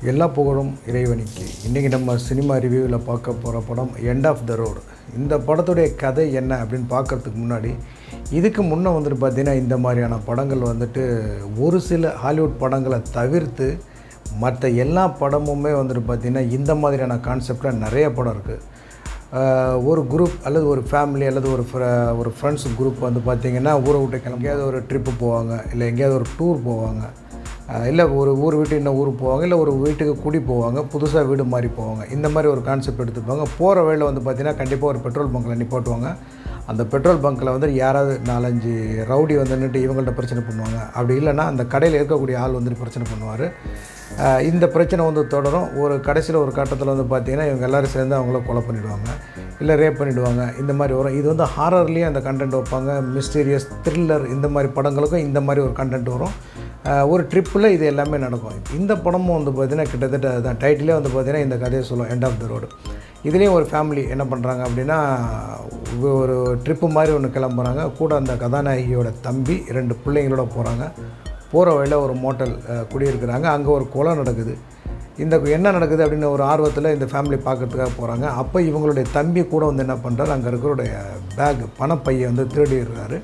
எல்லா புகழும் இறைவனிக்கு இன்றைக்கி நம்ம சினிமா ரிவ்யூவில் பார்க்க போகிற படம் எண்ட் ஆஃப் த ரோடு இந்த படத்துடைய கதை என்ன அப்படின்னு பார்க்கறதுக்கு முன்னாடி இதுக்கு முன்னே வந்துட்டு பார்த்தீங்கன்னா இந்த மாதிரியான படங்கள் வந்துட்டு ஒரு சில ஹாலிவுட் படங்களை தவிர்த்து மற்ற எல்லா படமுமே வந்துட்டு பார்த்திங்கன்னா இந்த மாதிரியான கான்செப்டில் நிறைய படம் இருக்குது ஆஹ் ஒரு குரூப் அல்லது ஒரு ஃபேமிலி அல்லது ஒரு ஃப்ர ஒரு ஃப்ரெண்ட்ஸ் குரூப் வந்து பார்த்திங்கன்னா ஊரை விட்டு கிளம்பி எங்கேயாவது ஒரு ட்ரிப்பு போவாங்க இல்லை எங்கேயாவது ஒரு டூர் போவாங்க ஆஹ் இல்லை ஒரு ஊர் விட்டு இன்னும் ஊருக்கு போவாங்க இல்லை ஒரு வீட்டுக்கு குடி போவாங்க புதுசாக வீடு மாதிரி போவாங்க இந்த மாதிரி ஒரு கான்செப்ட் எடுத்துப்பாங்க போகிற வழியில் வந்து பார்த்திங்கன்னா கண்டிப்பாக ஒரு பெட்ரோல் பங்க்கில் நிப்பாட்டுவாங்க அந்த பெட்ரோல் பங்க்கில் வந்து யாராவது நாலஞ்சு ரவுடி வந்து நின்றுட்டு இவங்கள்ட்ட பிரச்சனை பண்ணுவாங்க அப்படி இல்லைன்னா அந்த கடையில் இருக்கக்கூடிய ஆள் வந்துட்டு பிரச்சனை பண்ணுவார் ஆஹ் இந்த பிரச்சனை வந்து தொடரும் ஒரு கடைசியில் ஒரு கட்டத்தில் வந்து பார்த்திங்கன்னா இவங்க எல்லோரும் சேர்ந்து அவங்கள கொலை பண்ணிவிடுவாங்க இல்லை ரேப் பண்ணிவிடுவாங்க இந்த மாதிரி வரும் இது வந்து ஹாரர்லேயும் அந்த கண்டென்ட் வைப்பாங்க மிஸ்டீரியஸ் த்ரில்லர் இந்த மாதிரி படங்களுக்கும் இந்த மாதிரி ஒரு கண்டென்ட் வரும் ஆஹ் ஒரு ட்ரிப்பில் இது எல்லாமே நடக்கும் இந்த படமும் வந்து பார்த்திங்கன்னா கிட்டத்தட்ட அதுதான் டைட்டிலே வந்து பார்த்திங்கன்னா இந்த கதையை சொல்லும் எண்ட் ஆஃப் த ரோடு இதுலேயும் ஒரு ஃபேமிலி என்ன பண்ணுறாங்க அப்படின்னா ஒரு ட்ரிப்பு மாதிரி ஒன்று கிளம்புறாங்க கூட அந்த கதாநாயகியோட தம்பி ரெண்டு பிள்ளைங்களோட போகிறாங்க போகிற வழியில் ஒரு மோட்டல் அஹ், குடியிருக்கிறாங்க அங்கே ஒரு கொலை நடக்குது இந்த என்ன நடக்குது அப்படின்னு ஒரு ஆர்வத்தில் இந்த ஃபேமிலி பார்க்கறதுக்காக போகிறாங்க அப்போ இவங்களுடைய தம்பி கூட வந்து என்ன பண்ணுறாரு அங்கே இருக்கிறோடைய பேக் பணப்பையை வந்து திருடிடுறாரு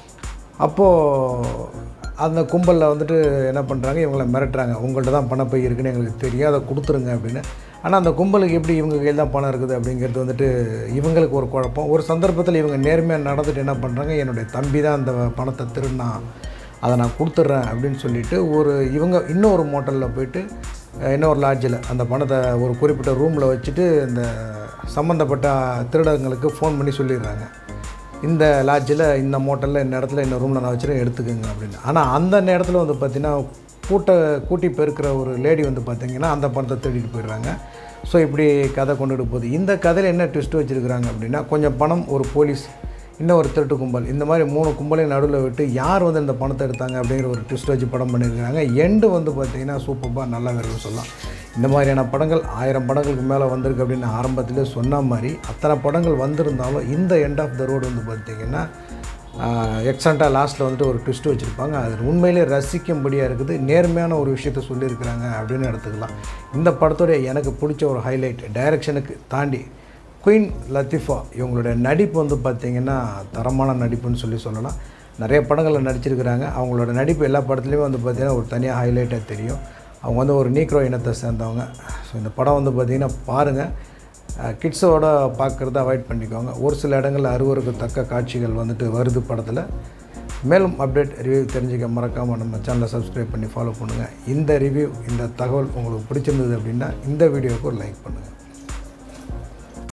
அப்போது அந்த கும்பலில் வந்துட்டு என்ன பண்ணுறாங்க இவங்கள மிரட்டுறாங்க உங்கள்கிட்ட தான் பணப்பை இருக்குன்னு எங்களுக்கு தெரியும் அதை கொடுத்துருங்க அப்படின்னு ஆனால் அந்த கும்பலுக்கு எப்படி இவங்க கையில் தான் பணம் இருக்குது அப்படிங்கிறது வந்துட்டு இவங்களுக்கு ஒரு குழப்பம் ஒரு சந்தர்ப்பத்தில் இவங்க நேர்மையாக நடந்துட்டு என்ன பண்ணுறாங்க என்னுடைய தம்பி தான் அந்த பணத்தை திருடினான் அதை நான் கொடுத்துட்றேன் அப்படின்னு சொல்லிட்டு ஒரு இவங்க இன்னொரு மோட்டலில் போயிட்டு அஹ், இன்னொரு லாட்ஜில் அந்த பணத்தை ஒரு குறிப்பிட்ட ரூமில் வச்சுட்டு இந்த சம்மந்தப்பட்ட திருடங்களுக்கு ஃபோன் பண்ணி சொல்லிடுறாங்க இந்த லாட்ஜில் இந்த மோட்டலில் இந்த இடத்துல இந்த ரூமில் நான் வச்சுருக்கேன் எடுத்துக்கோங்க அப்படின்னு ஆனால் அந்த நேரத்தில் வந்து பார்த்திங்கன்னா கூட்ட கூட்டி பெருக்கிற ஒரு லேடி வந்து பார்த்திங்கன்னா அந்த பணத்தை திருடிட்டு போயிடுறாங்க ஸோ இப்படி கதை கொண்டுட்டு போகுது இந்த கதையில் என்ன ட்விஸ்ட் வச்சுருக்குறாங்க அப்படின்னா கொஞ்சம் பணம் ஒரு போலீஸ் இன்னும் ஒரு திருட்டு கும்பல் இந்த மாதிரி மூணு கும்பலையும் நடுவில் விட்டு யார் வந்து இந்த பணத்தை எடுத்தாங்க அப்படிங்கிற ஒரு ட்விஸ்ட் வச்சு படம் பண்ணியிருக்காங்க எண்டு வந்து பார்த்திங்கன்னா சூப்பராக நல்லா இருக்குன்னு சொல்லலாம் இந்த மாதிரியான படங்கள் ஆயிரம் படங்களுக்கு மேலே வந்திருக்கு அப்படின்னு ஆரம்பத்திலே சொன்ன மாதிரி அத்தனை படங்கள் வந்திருந்தாலும் இந்த எண்ட் ஆஃப் த ரோடு வந்து பார்த்திங்கன்னா எக்ஸண்ட்டாக லாஸ்ட்டில் வந்துட்டு ஒரு ட்விஸ்ட் வச்சுருப்பாங்க அது உண்மையிலே ரசிக்கும்படியாக இருக்குது நேர்மையான ஒரு விஷயத்த சொல்லியிருக்கிறாங்க அப்படின்னு எடுத்துக்கலாம் இந்த படத்தோடைய எனக்கு பிடிச்ச ஒரு ஹைலைட் டைரக்ஷனுக்கு தாண்டி குயின் லத்திஃபா இவங்களுடைய நடிப்பு வந்து பார்த்திங்கன்னா தரமான நடிப்புன்னு சொல்லி சொல்லலாம் நிறைய படங்களில் நடிச்சிருக்கிறாங்க அவங்களோட நடிப்பு எல்லா படத்துலையுமே வந்து பார்த்திங்கன்னா ஒரு தனியாக ஹைலைட்டாக தெரியும் அவங்க வந்து ஒரு நீக்ரோ இனத்தை சேர்ந்தவங்க ஸோ இந்த படம் வந்து பார்த்திங்கன்னா பாருங்கள் கிட்ஸோட பார்க்குறத அவாய்ட் பண்ணிக்கோங்க ஒரு சில இடங்களில் அறுவருக்கு தக்க காட்சிகள் வந்துட்டு வருது படத்தில் மேலும் அப்டேட் ரிவ்யூ தெரிஞ்சுக்க மறக்காமல் நம்ம சேனலை சப்ஸ்கிரைப் பண்ணி ஃபாலோ பண்ணுங்கள் இந்த ரிவ்யூ இந்த தகவல் உங்களுக்கு பிடிச்சிருந்தது அப்படின்னா இந்த வீடியோவுக்கு ஒரு லைக் பண்ணுங்கள்